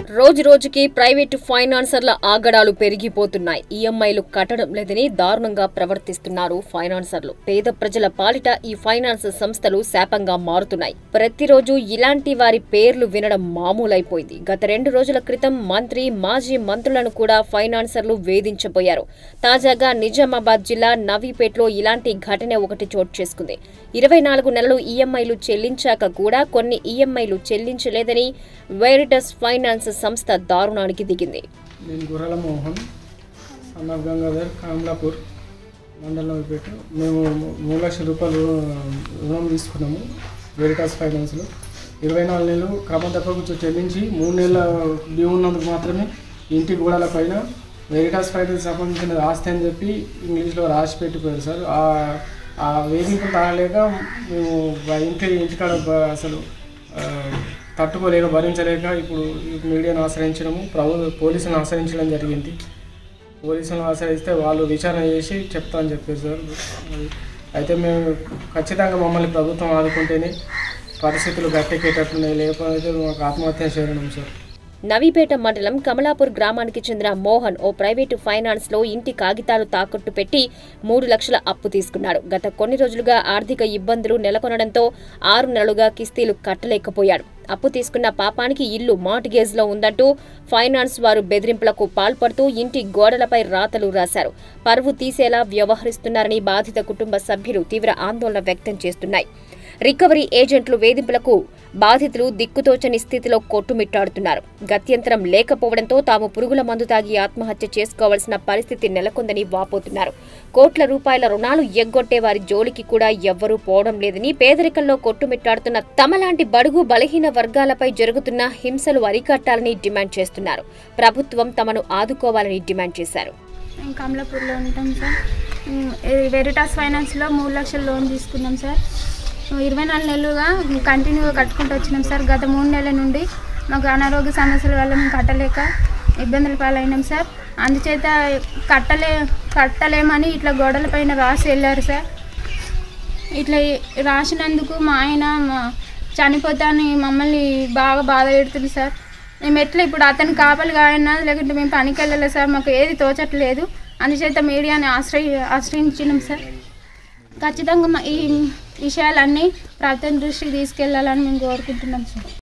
రోజు రోజుకి ప్రైవేటు ఫైనాన్సర్ల ఆగడాలు పెరిగిపోతున్నాయి ఈఎంఐలు కట్టడం లేదని దారుణంగా ప్రవర్తిస్తున్నారు ఫైనాన్సర్లు పేద ప్రజల పాలిట ఈ ఫైనాన్స్ సంస్థలు శాపంగా మారుతున్నాయి ప్రతిరోజు ఇలాంటి వారి పేర్లు వినడం మామూలైపోయింది గత రెండు రోజుల క్రితం మంత్రి మాజీ మంత్రులను కూడా ఫైనాన్సర్లు వేధించబోయారు తాజాగా నిజామాబాద్ జిల్లా నవీపేటలో ఇలాంటి ఘటన ఒకటి చోటు చేసుకుంది ఇరవై నాలుగు నెలలు ఈఎంఐలు చెల్లించాక కూడా కొన్ని ఈఎంఐలు చెల్లించలేదని వెరిటస్ ఫైనాన్స్ సంస్థ దారుణానికి దిగింది నేను గుర్రాల మోహన్ సన్ ఆఫ్ గంగాధర్ కమలాపూర్ మండలం పెట్టు మేము మూడు లక్షల రూపాయలు రుణం తీసుకున్నాము వెరిటాస్ ఫైనాన్స్లో ఇరవై నాలుగు నెలలు క్రమం తప్పకుండా చెల్లించి మూడు నెలల డ్యూ ఉన్నందుకు మాత్రమే ఇంటి గోడల పైన వెరిటాస్ ఫైనాన్స్ సంబంధించిన ఆస్తి అని చెప్పి ఇంగ్లీష్లో రాసి పెట్టిపోయారు సార్ ఆ- ఆ వేధింపులు తాగలేక మేము బ- ఇంటి ఇంటికాడ బ- అసలు ఆ, తట్టుకోలేక భరించలేక ఇప్పుడు ఈ మీడియాను ఆశ్రయించడము ప్రభు పోలీసులను ఆశ్రయించడం జరిగింది పోలీసులను ఆశ్రయిస్తే వాళ్ళు విచారణ చేసి చెప్తా అని చెప్పారు సార్ అది అయితే మేము ఖచ్చితంగా మమ్మల్ని ప్రభుత్వం ఆదుకుంటేనే పరిస్థితులు గట్టెక్కేటట్టున్నాయి లేకపోతే మాకు ఆత్మహత్య చేయడం సార్ నవీపేట మండలం కమలాపూర్ గ్రామానికి చెందిన మోహన్ ఓ ప్రైవేటు ఫైనాన్స్ లో ఇంటి కాగితాలు తాకట్టు పెట్టి మూడు లక్షల అప్పు తీసుకున్నాడు గత కొన్ని రోజులుగా ఆర్థిక ఇబ్బందులు నెలకొనడంతో ఆరు నెలలుగా కిస్తీలు కట్టలేకపోయాడు అప్పు తీసుకున్న పాపానికి ఇల్లు మార్టిగేజ్ లో ఉందంటూ ఫైనాన్స్ వారు బెదిరింపులకు పాల్పడుతూ ఇంటి గోడలపై రాతలు రాశారు పరువు తీసేలా వ్యవహరిస్తున్నారని బాధిత కుటుంబ సభ్యులు తీవ్ర ఆందోళన వ్యక్తం చేస్తున్నాయి రికవరీ ఏజెంట్లు వేధింపులకు బాధితులు దిక్కుతోచని స్థితిలో కొట్టుమిట్టాడుతున్నారు గత్యంతరం లేకపోవడంతో తాము పురుగుల మందు తాగి ఆత్మహత్య చేసుకోవాల్సిన పరిస్థితి నెలకొందని వాపోతున్నారు కోట్ల రూపాయల రుణాలు ఎగ్గొట్టే వారి జోలికి కూడా ఎవ్వరూ పోవడం లేదని పేదరికంలో కొట్టుమిట్టాడుతున్న తమలాంటి బడుగు బలహీన వర్గాలపై జరుగుతున్న హింసలు అరికట్టాలని డిమాండ్ చేస్తున్నారు ప్రభుత్వం తమను ఆదుకోవాలని డిమాండ్ చేశారు మేము కమలాపూర్లో ఉంటాం సార్ ఉమ్, ఈ వెరిటాస్ ఫైనాన్స్లో మూడు లక్షలు లోన్ తీసుకున్నాం సార్ ఇరవై నాలుగు నెలలుగా కంటిన్యూగా కట్టుకుంటూ వచ్చినాం సార్ గత మూడు నెలల నుండి మాకు అనారోగ్య సమస్యల వల్ల మేము కట్టలేక ఇబ్బందుల పాలైనాం సార్ అందుచేత కట్టలే కట్టలేమని ఇట్లా గోడల పైన రాసి వెళ్ళారు సార్ ఇట్లా రాసినందుకు మా ఆయన మా- చనిపోతాని మమ్మల్ని బాగా బాధ పెడుతుంది సార్ మేము ఎట్లా ఇప్పుడు అతను కాపలి కాయన్నా లేకుంటే మేము పనికి వెళ్ళాలి సార్ మాకు ఏది తోచట్లేదు అందుచేత మీడియాని ఆశ్రయి ఆశ్రయించినాం సార్ ఖచ్చితంగా మా ఈ విషయాలన్నీ ప్రభుత్వం దృష్టికి తీసుకెళ్లాలని మేము కోరుకుంటున్నాం సార్